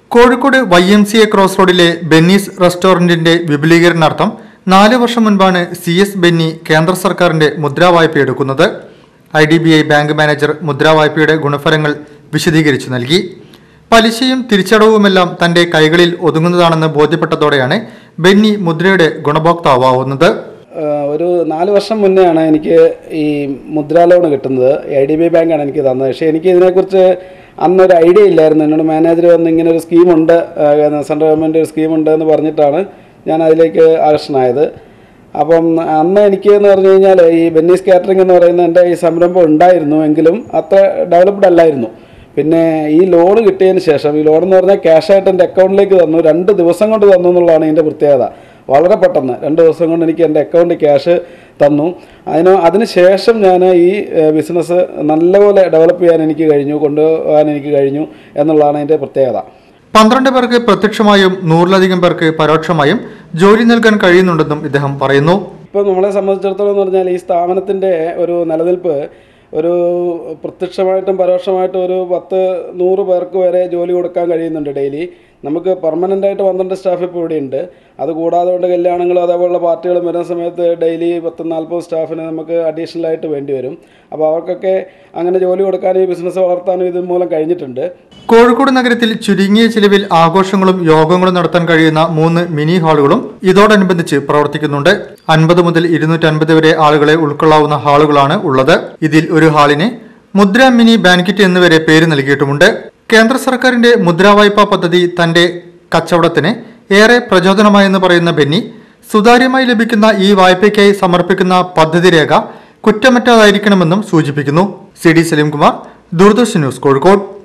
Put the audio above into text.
Kozhikode Y M C A cross റോഡിലെ Benny's റെസ്റ്റോറന്റിന്റെ വിപുലീകരണാർത്ഥം നാല് വർഷം മുൻപാണ് സി എസ് ബെന്നി കേന്ദ്ര സർക്കാരിന്റെ മുദ്രാ വായ്പ എടുക്കുന്നത് I D B I bank manager Mudra വായ്പയുടെ ഗുണഫലങ്ങൾ വിശദീകരിച്ചു നൽകി പലിശയും തിരിച്ചടവുമെല്ലാം തന്റെ കൈകളിൽ ഒതുങ്ങുന്നതാണെന്ന് ബോധ്യപ്പെട്ടതോടെയാണ് ബെന്നി മുദ്രയുടെ ഗുണഭോക്താവാവുന്നത് ആഹ് ഒരു നാല് വർഷം മുന്നെയാണ് എനിക്ക് ഈ മുദ്രാ ലോൺ കിട്ടുന്നത് ഐ ഡി ബി ബാങ്കാണ് എനിക്ക് തന്നത് പക്ഷേ എനിക്ക് ഇതിനെക്കുറിച്ച് അന്നൊരു ഐഡിയ ഇല്ലായിരുന്നു എന്നോട് മാനേജർ വന്ന് ഇങ്ങനെ ഒരു സ്കീമുണ്ട് ആഹ് സെൻട്രൽ ഗവൺമെൻറ് ഒരു സ്കീമുണ്ട് എന്ന് പറഞ്ഞിട്ടാണ് ഞാൻ അതിലേക്ക് ആകർഷണമായത് അപ്പം അന്ന് എനിക്ക് എന്ന് പറഞ്ഞു കഴിഞ്ഞാൽ ഈ ബെന്നീസ് കാറ്ററിംഗ് എന്ന് പറയുന്ന എൻ്റെ ഈ സംരംഭം ഉണ്ടായിരുന്നു എങ്കിലും അത്ര ഡെവലപ്ഡ് അല്ലായിരുന്നു പിന്നെ ഈ ലോൺ കിട്ടിയതിന് ശേഷം ഈ ലോൺ എന്ന് പറഞ്ഞാൽ ക്യാഷായിട്ട് എൻ്റെ അക്കൗണ്ടിലേക്ക് തന്നു രണ്ട് ദിവസം കൊണ്ട് തന്നു എന്നുള്ളതാണ് ഇതിൻ്റെ പ്രത്യേകത വളരെ പെട്ടെന്ന് രണ്ട് ദിവസം കൊണ്ട് എനിക്ക് എൻ്റെ അക്കൗണ്ടിൽ ക്യാഷ് തന്നു അതിന് അതിന് ശേഷം ഞാൻ ഈ ബിസിനസ് നല്ലപോലെ ഡെവലപ്പ് ചെയ്യാൻ എനിക്ക് കഴിഞ്ഞു കൊണ്ടുപോകാൻ എനിക്ക് കഴിഞ്ഞു എന്നുള്ളതാണ് അതിൻ്റെ പ്രത്യേകത പന്ത്രണ്ട് പേർക്ക് പ്രത്യക്ഷമായും നൂറിലധികം പേർക്ക് പരോക്ഷമായും ജോലി നൽകാൻ കഴിയുന്നുണ്ടെന്നും ഇദ്ദേഹം പറയുന്നു ഇപ്പോൾ നമ്മളെ സംബന്ധിച്ചിടത്തോളം എന്ന് പറഞ്ഞാൽ ഈ സ്ഥാപനത്തിൻ്റെ ഒരു നിലനിൽപ്പ് ഒരു പ്രത്യക്ഷമായിട്ടും പരോക്ഷമായിട്ടും ഒരു പത്ത് നൂറ് പേർക്ക് വരെ ജോലി കൊടുക്കാൻ കഴിയുന്നുണ്ട് ഡെയിലി നമുക്ക് പെർമനൻ്റ് ആയിട്ട് പന്ത്രണ്ട് സ്റ്റാഫ് ഇപ്പോൾ ഇവിടെ ഉണ്ട് അത് കൂടാതെ കൊണ്ട് കല്യാണങ്ങളും അതേപോലുള്ള പാർട്ടികളും വരുന്ന സമയത്ത് ഡെയിലി പത്ത് നാൽപ്പത് സ്റ്റാഫിന് നമുക്ക് അഡീഷണൽ ആയിട്ട് വേണ്ടി വരും അപ്പോൾ അവർക്കൊക്കെ അങ്ങനെ ജോലി കൊടുക്കാനും ഈ ബിസിനസ് വളർത്താനും ഇത് മൂലം കഴിഞ്ഞിട്ടുണ്ട് കോഴിക്കോട് നഗരത്തിൽ ചുരുങ്ങിയ ചിലവിൽ ആഘോഷങ്ങളും യോഗങ്ങളും നടത്താൻ കഴിയുന്ന മൂന്ന് മിനി ഹാളുകളും ഇതോടനുബന്ധിച്ച് പ്രവർത്തിക്കുന്നുണ്ട് അൻപത് മുതൽ ഇരുന്നൂറ്റി അൻപത് വരെ ആളുകളെ ഉൾക്കൊള്ളാവുന്ന ഹാളുകളാണ് ഉള്ളത് ഇതിൽ ഒരു ഹാളിന് മുദ്ര മിനി ബാൻക്വറ്റ് എന്നിവരെ പേര് നൽകിയിട്ടുമുണ്ട് കേന്ദ്ര സർക്കാരിന്റെ മുദ്രാ വായ്പാ പദ്ധതി തന്റെ കച്ചവടത്തിന് ഏറെ പ്രചോദനമായെന്ന് പറയുന്ന ബെന്നി സുതാര്യമായി ലഭിക്കുന്ന ഈ വായ്പയ്ക്കായി സമർപ്പിക്കുന്ന പദ്ധതി രേഖ കുറ്റമറ്റതായിരിക്കണമെന്നും സൂചിപ്പിക്കുന്നു C D Salimkumar Doordarshan news Kozhikode